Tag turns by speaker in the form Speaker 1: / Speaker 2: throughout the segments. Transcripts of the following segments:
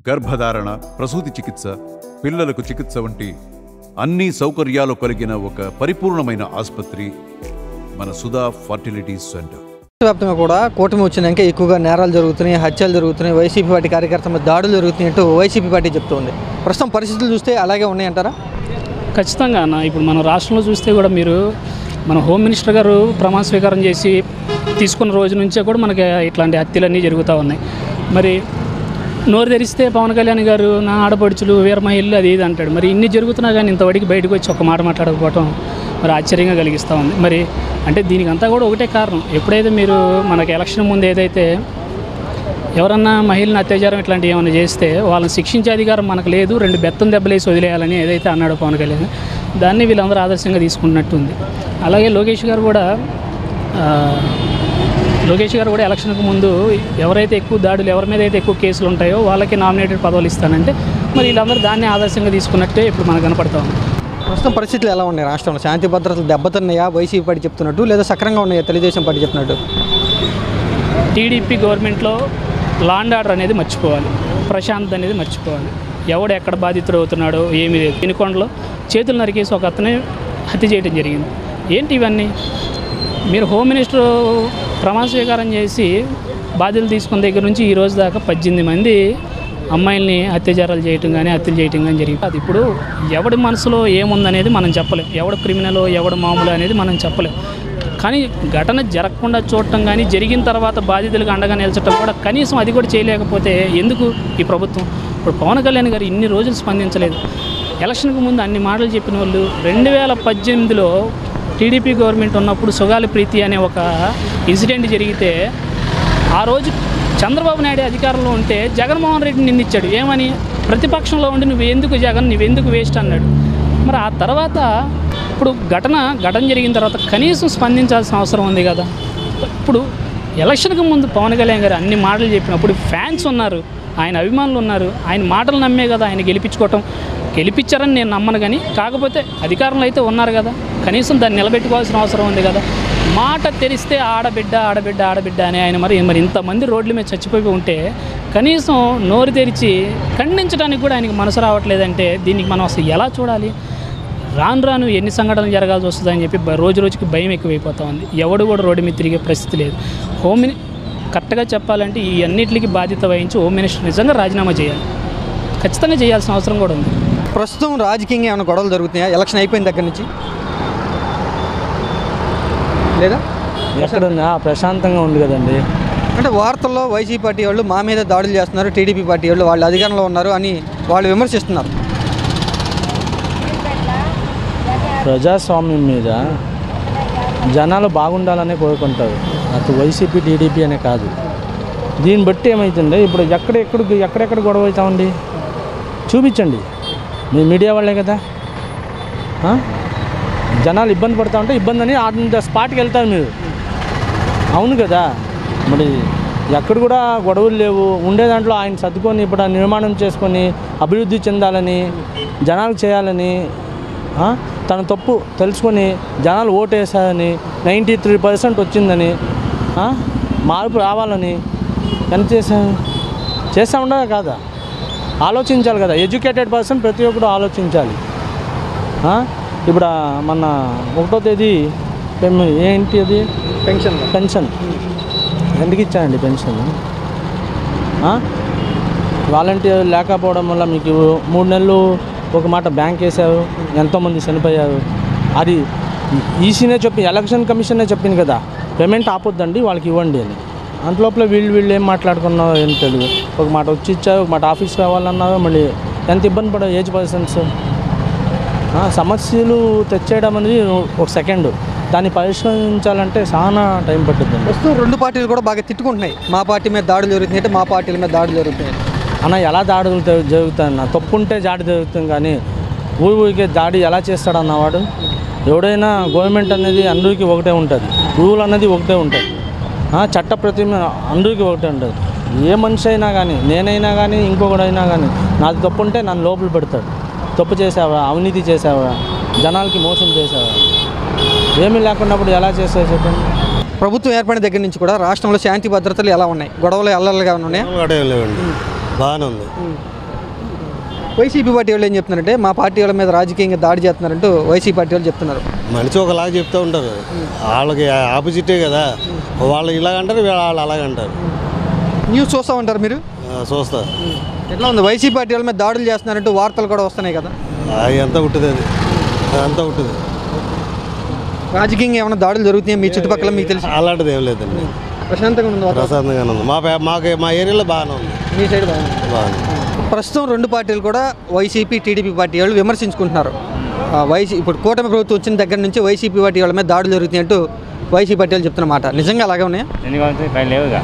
Speaker 1: గర్భధారణ ప్రసూతి చికిత్స పిల్లలకు చికిత్స వంటి అన్ని సౌకర్యాలు కలిగిన ఒక పరిపూర్ణమైన ఆసుపత్రి మన సుధా ఫర్టిలిటీ సెంటర్
Speaker 2: వ్యాప్తంగా కూడా కూటమి వచ్చినాక ఎక్కువగా నేరాలు జరుగుతున్నాయి హత్యలు జరుగుతున్నాయి వైసీపీ పార్టీ కార్యకర్తల మీద దాడులు జరుగుతున్నాయంటూ వైసీపీ పార్టీ చెప్తోంది ప్రస్తుతం పరిస్థితులు చూస్తే అలాగే ఉన్నాయంటారా
Speaker 3: ఖచ్చితంగా అన్న ఇప్పుడు మన రాష్ట్రంలో చూస్తే కూడా మీరు మన హోమ్ మినిస్టర్ గారు ప్రమాణ స్వీకారం చేసి తీసుకున్న రోజు నుంచే కూడా మనకి ఇట్లాంటి హత్యలన్నీ జరుగుతూ ఉన్నాయి మరి నోరు తెరిస్తే పవన్ కళ్యాణ్ గారు నా ఆడపడుచులు వీరమహిళలు అది ఇది అంటాడు మరి ఇన్ని జరుగుతున్నా కానీ ఇంతవరకు బయటకు వచ్చి ఒక మాట మాట్లాడకపోవటం మరి ఆశ్చర్యంగా కలిగిస్తూ ఉంది మరి అంటే దీనికి అంతా కూడా ఒకటే కారణం ఎప్పుడైతే మీరు మనకి ఎలక్షన్ ముందు ఏదైతే ఎవరన్నా మహిళను అత్యాచారం ఇట్లాంటివి ఏమైనా చేస్తే వాళ్ళని శిక్షించే అధికారం మనకు లేదు రెండు బెత్తం దెబ్బలేసి వదిలేయాలని ఏదైతే అన్నాడో పవన్ కళ్యాణ్ దాన్ని వీళ్ళందరూ ఆదర్శంగా తీసుకుంటున్నట్టుంది అలాగే లోకేష్ గారు కూడా ఆ, లోకేష్ గారు కూడా ఎలక్షన్కు ముందు ఎవరైతే ఎక్కువ దాడులు ఎవరి మీద అయితే ఎక్కువ కేసులు ఉంటాయో వాళ్ళకి నామినేటెడ్ పదవులు ఇస్తానంటే మరి వీళ్ళందరూ దాన్ని ఆదర్శంగా తీసుకున్నట్టే ఇప్పుడు మనకు కనపడతా ఉంది
Speaker 2: ప్రస్తుతం పరిస్థితులు ఎలా ఉన్నాయి రాష్ట్రంలో శాంతి భద్రతలు దెబ్బతిన్నాయా వైసీపీ పార్టీ చెప్తున్నట్టు లేదా సక్రంగా ఉన్నాయా తెలుగుదేశం పార్టీ చెప్తున్నట్టు
Speaker 3: టీడీపీ గవర్నమెంట్లో లాండ్ ఆర్డర్ అనేది మర్చిపోవాలి ప్రశాంత్ అనేది మర్చిపోవాలి ఎవడు ఎక్కడ బాధితుడు అవుతున్నాడో ఏమీ లేదు వినుకొండలో చేతులు నరికేసి ఒక అతనే హత్య చేయడం జరిగింది ఏంటి ఇవన్నీ మీరు హోమ్ మినిస్టర్ ప్రమాణ స్వీకారం చేసి బాధ్యతలు తీసుకున్న దగ్గర నుంచి ఈ రోజు దాకా పద్దెనిమిది మంది అమ్మాయిల్ని అత్యాచారాలు చేయటం కానీ హత్యలు చేయటం కానీ జరిగింది అది ఇప్పుడు ఎవడి మనసులో ఏముందనేది మనం చెప్పలేం ఎవడు క్రిమినల్ ఎవడు మామూలు అనేది మనం చెప్పలేం కానీ ఘటన జరగకుండా చూడటం కానీ జరిగిన తర్వాత బాధితులకు అండగా నిలచడం కూడా కనీసం అది కూడా చేయలేకపోతే ఎందుకు ఈ ప్రభుత్వం ఇప్పుడు పవన్ కళ్యాణ్ గారు ఇన్ని రోజులు స్పందించలేదు ఎలక్షన్కు ముందు అన్ని మాటలు చెప్పిన వాళ్ళు రెండు వేల పద్దెనిమిదిలో టీడీపీ గవర్నమెంట్ ఉన్నప్పుడు సుగాలి ప్రీతి అనే ఒక ఇన్సిడెంట్ జరిగితే ఆ రోజు చంద్రబాబు నాయుడు అధికారంలో ఉంటే జగన్మోహన్ రెడ్డి నిన్నిచ్చాడు ఏమని ప్రతిపక్షంలో ఉండి నువ్వు ఎందుకు జగన్ నువ్వెందుకు వేస్ట్ అన్నాడు మరి ఆ తర్వాత ఇప్పుడు ఘటన ఘటన జరిగిన తర్వాత కనీసం స్పందించాల్సిన అవసరం ఉంది కదా ఇప్పుడు ఎలక్షన్కి ముందు పవన్ కళ్యాణ్ గారు అన్ని మాటలు చెప్పినప్పుడు ఫ్యాన్స్ ఉన్నారు ఆయన అభిమానులు ఉన్నారు ఆయన మాటలు నమ్మే కదా ఆయన గెలిపించుకోవటం గెలిపించారని నేను నమ్మను కానీ కాకపోతే అధికారంలో అయితే ఉన్నారు కదా కనీసం దాన్ని నిలబెట్టుకోవాల్సిన అవసరం ఉంది కదా మాట తెరిస్తే ఆడబిడ్డ ఆడబిడ్డ ఆడబిడ్డ అని ఆయన మరి మరి ఇంతమంది రోడ్ల మీద చచ్చిపోయి ఉంటే కనీసం నోరు తెరిచి ఖండించడానికి కూడా ఆయనకి మనసు రావట్లేదంటే దీనికి మనం అసలు ఎలా చూడాలి రాను రాను ఎన్ని సంఘటనలు జరగాల్సి వస్తుందని చెప్పి బ- రోజు రోజుకి భయం ఎక్కువైపోతా ఉంది ఎవడు కూడా రోడ్డు మీద తిరిగే పరిస్థితి లేదు హోమ్ మిని కరెక్ట్గా చెప్పాలంటే ఈ అన్నిటికీ బాధ్యత వహించి హోమ్ మినిస్టర్ నిజంగా రాజీనామా చేయాలి ఖచ్చితంగా చేయాల్సిన అవసరం కూడా ఉంది
Speaker 2: ప్రస్తుతం రాజకీయంగా ఏమైనా గొడవలు జరుగుతున్నాయా ఎలక్షన్ అయిపోయిన దగ్గర నుంచి లేదా
Speaker 4: ఎక్కడ ఉంది? ఆ, ప్రశాంతంగా ఉంది కదండి
Speaker 2: అంటే వార్తల్లో వైసీపీ పార్టీ వాళ్ళు మా మీద దాడులు చేస్తున్నారు టీడీపీ పార్టీ వాళ్ళు వాళ్ళు అధికారంలో ఉన్నారు అని వాళ్ళు విమర్శిస్తున్నారు
Speaker 4: ప్రజాస్వామ్యం మీద జనాలు బాగుండాలనే కోరుకుంటారు అటు వైసీపీ టీడీపీ అనే కాదు దీన్ని బట్టి ఏమవుతుంది ఇప్పుడు ఎక్కడెక్కడ ఎక్కడెక్కడ గొడవ అవుతామండి చూపించండి మీ మీడియా వాళ్ళే కదా ఆ? జనాలు ఇబ్బంది పడతా ఉంటే ఇబ్బంది అని ఆన్ ద స్పాట్కి వెళ్తారు మీరు అవును కదా మరి ఎక్కడ కూడా గొడవలు లేవు ఉండే దాంట్లో ఆయన సర్దుకొని ఇప్పుడు ఆ నిర్మాణం చేసుకొని అభివృద్ధి చెందాలని జనాలు చేయాలని ఆ, తన తప్పు తెలుసుకొని జనాలు ఓటేసారని నైంటీ త్రీ పర్సెంట్ వచ్చిందని ఆ, మార్పు రావాలని ఎంత చేశారు చేస్తా ఉండదా కాదా ఆలోచించాలి కదా ఎడ్యుకేటెడ్ పర్సన్ ప్రతి ఒక్కరు ఆలోచించాలి ఆ, ఇప్పుడు ఆ మన ఒకటో తేదీ పెమ్- ఏంటి అది
Speaker 2: పెన్షన్
Speaker 4: పెన్షన్ ఎందుకు ఇచ్చారండి పెన్షన్ వాలంటీర్ లేకపోవడం వల్ల మీకు మూడు నెలలు ఒక మాట బ్యాంక్ వేశారు ఎంతోమంది చనిపోయారు అది ఈసీనే చెప్పి ఎలక్షన్ కమిషనే చెప్పింది కదా పేమెంట్ ఆపొద్దండి వాళ్ళకి ఇవ్వండి అని అంతలోపల వీళ్ళు వీళ్ళు ఏం మాట్లాడుకున్నారో ఏం తెలియదు ఒక మాట వచ్చి ఇచ్చారు ఒక మాట ఆఫీస్ రావాలన్నారు మళ్ళీ ఎంత ఇబ్బంది పడారు ఏజ్ పర్సన్స్ ఆ, సమస్యలు తెచ్చేయడం అనేది ఒక సెకండ్ దాన్ని పరిష్కరించాలంటే చాలా టైం పట్టుద్ది
Speaker 2: ప్రస్తుతం రెండు పార్టీలు కూడా బాగా తిట్టుకుంటున్నాయి మా పార్టీ మీద దాడులు జరుగుతున్నాయి అంటే మా పార్టీల మీద దాడులు జరుగుతున్నాయి
Speaker 4: అన్న ఎలా దాడులు జరు- జరుగుతాయి అన్న తప్పు ఉంటే దాడి జరుగుతుంది కానీ ఊరి ఊరికే దాడి ఎలా చేస్తాడు అన్నవాడు ఎవడైనా గవర్నమెంట్ అనేది అందరికీ ఒకటే ఉంటుంది రూల్ అనేది ఒకటే ఉంటుంది ఆ, చట్ట ప్రతి అందరికీ ఒకటే ఉంటుంది ఏ మనిషి అయినా కానీ నేనైనా కానీ ఇంకొకడైనా కానీ నాది తప్పు ఉంటే నన్ను లోపల పెడతాడు తప్పు చేసావా అవినీతి చేసావా జనాలకి మోసం చేసావా ఏమీ లేకున్నప్పుడు ఎలా చేస్తావు చెప్పండి
Speaker 2: ప్రభుత్వం ఏర్పడిన దగ్గర నుంచి కూడా రాష్ట్రంలో శాంతి భద్రతలు ఎలా ఉన్నాయి గొడవలు అల్లర్లుగా ఉన్నాయి
Speaker 5: గొడవలు లేవండి బాగానే ఉంది
Speaker 2: వైసీపీ పార్టీ వాళ్ళు ఏం చెప్తున్నారంటే మా పార్టీ వాళ్ళ మీద రాజకీయంగా దాడి చేస్తున్నారంటూ వైసీపీ పార్టీ వాళ్ళు చెప్తున్నారు
Speaker 5: మనిషి ఒకలాగా చెప్తూ ఉంటారు వాళ్ళకి ఆపోజిటే కదా వాళ్ళు ఇలాగంటారు వీళ్ళు వాళ్ళు అలాగంటారు
Speaker 2: న్యూస్ చూస్తూ ఉంటారు మీరు
Speaker 5: ఆ, చూస్తా
Speaker 2: ఎట్లా ఉంది వైసీపీ పార్టీ వాళ్ళ మీద దాడులు చేస్తున్నారంటూ వార్తలు కూడా వస్తున్నాయి కదా
Speaker 5: అది ఎంత ఉంటుంది అది అంతా ఉంటుంది
Speaker 2: రాజకీయంగా ఏమైనా దాడులు జరుగుతున్నాయి మీ చుట్టుపక్కల మీకు తెలిసి
Speaker 5: అలాంటిది ఏం లేదండి
Speaker 2: ప్రశాంతంగా ఉంది వాతావరణం.
Speaker 5: ప్రశాంతంగానే ఉంది మా పే- మాకు మా ఏరియాలో బాగానే ఉంది
Speaker 2: మీ సైడ్ బాగుంది
Speaker 5: బాగానే ఉంది.
Speaker 2: ప్రస్తుతం రెండు పార్టీలు కూడా వైసీపీ టీడీపీ పార్టీ వాళ్ళు విమర్శించుకుంటున్నారు ఆ, వైసీ ఇప్పుడు కూటమి ప్రభుత్వం వచ్చిన దగ్గర నుంచి వైసీపీ పార్టీ వాళ్ళ మీద దాడులు జరుగుతున్నాయి అంటూ వైసీపీ పార్టీ వాళ్ళు చెప్తున్నమాట నిజంగా అలాగే ఉన్నాయా
Speaker 6: ఎందుకంటే ఇక్కడ లేవుగా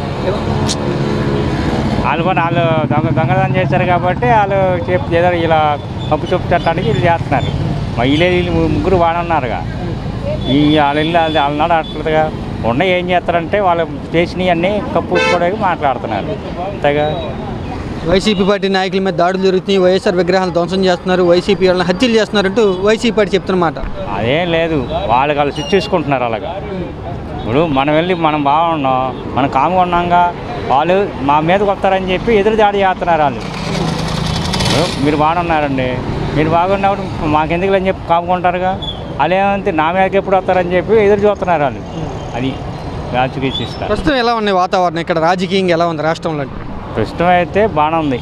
Speaker 6: వాళ్ళు కూడా వాళ్ళు దొంగ దొంగతనం చేశారు కాబట్టి వాళ్ళు చెప్పి ఏదో ఇలా కప్పు చెప్పు చట్టానికి వీళ్ళు చేస్తున్నారు మా వీళ్ళే వీళ్ళు ముగ్గురు వాడన్నారుగా ఈ వాళ్ళ ఇల్లు అది వాళ్ళనాడు అట్లుగా ఉన్న ఏం చేస్తారంటే వాళ్ళు చేసినవి అన్నీ కప్పుకోవడానికి మాట్లాడుతున్నారు అంతేగా
Speaker 2: వైసీపీ పార్టీ నాయకుల మీద దాడులు జరుగుతున్నాయి వైఎస్ఆర్ విగ్రహాలు ధ్వంసం చేస్తున్నారు వైసీపీ వాళ్ళని హత్యలు చేస్తున్నారంటూ వైసీపీ పార్టీ చెప్తున్నమాట
Speaker 6: అదేం లేదు వాళ్ళు వాళ్ళు స్విచ్ చేసుకుంటున్నారు అలాగా ఇప్పుడు మనం వెళ్ళి మనం బాగున్నాం మనం కాముగా ఉన్నాగా వాళ్ళు మా మీదకి వస్తారని చెప్పి ఎదురు దాడి చేస్తున్నారు వాళ్ళు ఇప్పుడు మీరు బాగున్నారండి మీరు బాగున్నప్పుడు మాకెందుకు అని చెప్పి కాముకుంటారుగా వాళ్ళు ఏమంటే నా మీదకి ఎప్పుడు వస్తారని చెప్పి ఎదురు చూస్తున్నారు వాళ్ళు అది రాజకీయ ఇస్తారు
Speaker 2: ప్రస్తుతం ఎలా ఉన్నాయి వాతావరణం ఇక్కడ రాజకీయంగా ఎలా ఉంది రాష్ట్రంలో
Speaker 6: ప్రస్తుతం అయితే బాగానే ఉంది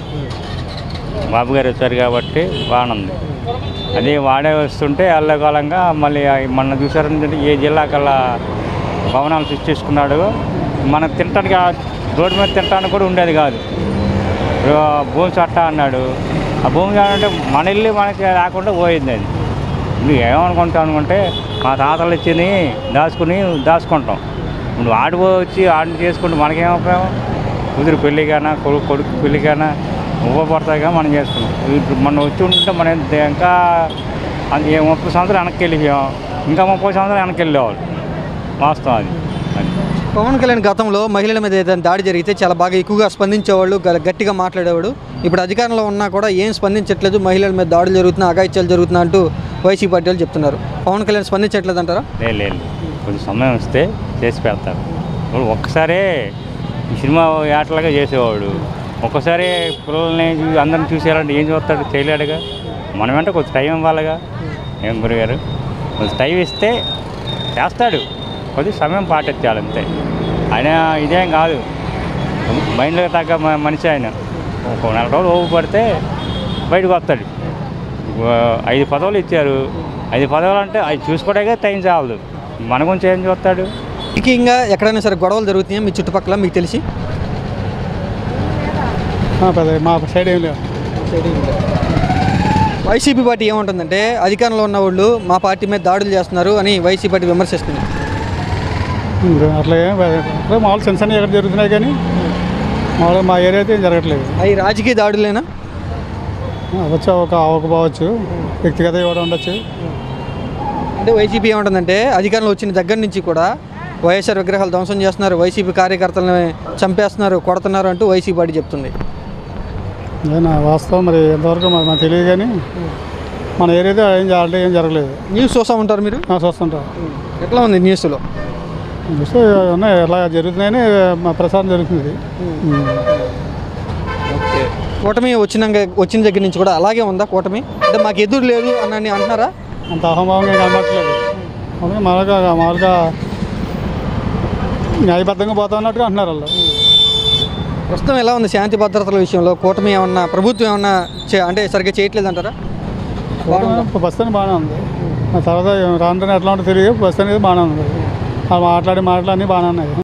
Speaker 6: బాబు గారు వచ్చారు కాబట్టి బాగానే ఉంది అదే వాడే వస్తుంటే అల్లకాలంగా మళ్ళీ ఆ మొన్న చూసారంటే ఏ జిల్లాకల్లా భవనాలు సృష్టించుకున్నాడు మనం తినటానికి ఆ రోడ్డు మీద తినటానికి కూడా ఉండేది కాదు ఇప్పుడు ఆ భూమి చట్ట అన్నాడు ఆ భూమి చట్ట అంటే మన ఇల్లు మనకి రాకుండా పోయింది అది నువ్వు ఏమనుకుంటావు అనుకుంటే మా తాతలు ఇచ్చింది దాచుకుని దాచుకుంటాం నువ్వు ఆడు వచ్చి ఆడిని చేసుకుంటే మనకేం ఉపయోగం కుదురు పెళ్ళిగానా కొడుకు కొడుకు పెళ్ళిగానా ఉపపడతాయిగా మనం చేసుకున్నాం ఇప్పుడు మనం వచ్చి ఉంటే మనం ఎంత- ఇంకా అది ఏ ముప్పై సంవత్సరాలు వెనక్కి వెళ్ళిపోయాం ఇంకా ముప్పై సంవత్సరాలు వెనక్కి వెళ్ళేవాళ్ళు వాస్తవం అది అది
Speaker 2: పవన్ కళ్యాణ్ గతంలో మహిళల మీద ఏదైనా దాడి జరిగితే చాలా బాగా ఎక్కువగా స్పందించేవాళ్ళు గ- గట్టిగా మాట్లాడేవాడు ఇప్పుడు అధికారంలో ఉన్నా కూడా ఏం స్పందించట్లేదు మహిళల మీద దాడులు జరుగుతున్నా అగాయిత్యాలు జరుగుతున్నా అంటూ వైసీపీ పార్టీ వాళ్ళు చెప్తున్నారు పవన్ కళ్యాణ్ స్పందించట్లేదు అంటారా
Speaker 6: లేదు లేదు కొంచెం సమయం వస్తే చేసి పెడతారు ఇప్పుడు ఒక్కసారే ఈ సినిమా ఆటలుగా చేసేవాడు ఒక్కసారి పిల్లల్ని చూ- అందరిని చూసేయాలంటే ఏం చూస్తాడు చేయలేడుగా మనం అంటే కొంచెం టైం ఇవ్వాలిగా ఏం గురుగారు కొంచెం టైం ఇస్తే చేస్తాడు కొద్ది సమయం పాటించాలి అంతే ఆయన ఇదేం కాదు మైండ్లో తగ్గ మ- మనిషి ఆయన ఒక నెల రోజులు ఓపు పడితే బయటకు వస్తాడు ఆ, ఐదు పదవులు ఇచ్చారు ఐదు పదవులు అంటే అవి చూసుకోవడానికి టైం చాలదు మన గురించి ఏం చూస్తాడు
Speaker 2: ముఖ్యంగా ఎక్కడైనా సరే గొడవలు జరుగుతున్నాయా మీ చుట్టుపక్కల మీకు తెలిసి
Speaker 7: పెద్ద మా సైడ్ ఏం లేవు
Speaker 2: వైసీపీ పార్టీ ఏముంటుందంటే అధికారంలో ఉన్న వాళ్ళు మా పార్టీ మీద దాడులు చేస్తున్నారు అని వైసీపీ పార్టీ విమర్శిస్తుంది
Speaker 7: ఇంకా అట్లా ఏం పెద్ద- అట్లా మామూలు చిన్న చిన్న ఎక్కడ జరుగుతున్నాయి కానీ మామూలుగా మా ఏరియా అయితే ఏం జరగట్లేదు
Speaker 2: అవి రాజకీయ దాడులేనా
Speaker 7: అవ్వచ్చు ఒక అవ్వకపోవచ్చు వ్యక్తిగత ఇవ్వడం ఉండొచ్చు
Speaker 2: అంటే వైసీపీ ఏముంటుందంటే అధికారంలో వచ్చిన దగ్గర నుంచి కూడా వైఎస్ఆర్ విగ్రహాలు ధ్వంసం చేస్తున్నారు వైసీపీ కార్యకర్తలను చంపేస్తున్నారు కొడుతున్నారు అంటూ వైసీపీ పార్టీ చెప్తుంది
Speaker 7: అదే నా వాస్తవం మరి ఎంతవరకు మరి మనకు తెలియదు కానీ మన ఏరియాలో ఏం జరగలేదు ఏం జరగలేదు
Speaker 2: న్యూస్ చూస్తూ ఉంటారు మీరు
Speaker 7: ఆ, చూస్తుంటాం
Speaker 2: ఎట్లా ఉంది న్యూస్లో
Speaker 7: చూస్తే ఉన్నాయి ఎలా జరుగుతున్నాయని మా ప్రసాదం జరుగుతుంది ఉమ్.
Speaker 2: కూటమి వచ్చినాక వచ్చిన దగ్గర నుంచి కూడా అలాగే ఉందా కూటమి అంటే మాకు ఎదురు లేదు అని అంటున్నారా
Speaker 7: అంత అహంభావంగా ఏం కనబడట్లేదు మామూలుగా మామూలుగా మామూలుగా న్యాయబద్ధంగా పోతా ఉన్నట్టుగా అంటున్నారు వాళ్ళు
Speaker 2: ప్రస్తుతం ఎలా ఉంది శాంతి భద్రతల విషయంలో కూటమి ఏమన్నా ప్రభుత్వం ఏమన్నా చే- అంటే సరిగ్గా చేయట్లేదు అంటారా
Speaker 7: బస్తని బాగానే ఉంది ఆ తర్వాత రాను రాను ఎట్లా ఉంటుందో తెలియదు బస్తని బాగానే ఉంది వాళ్ళు మాట్లాడి మాటలు అన్నీ బాగానే ఉన్నాయి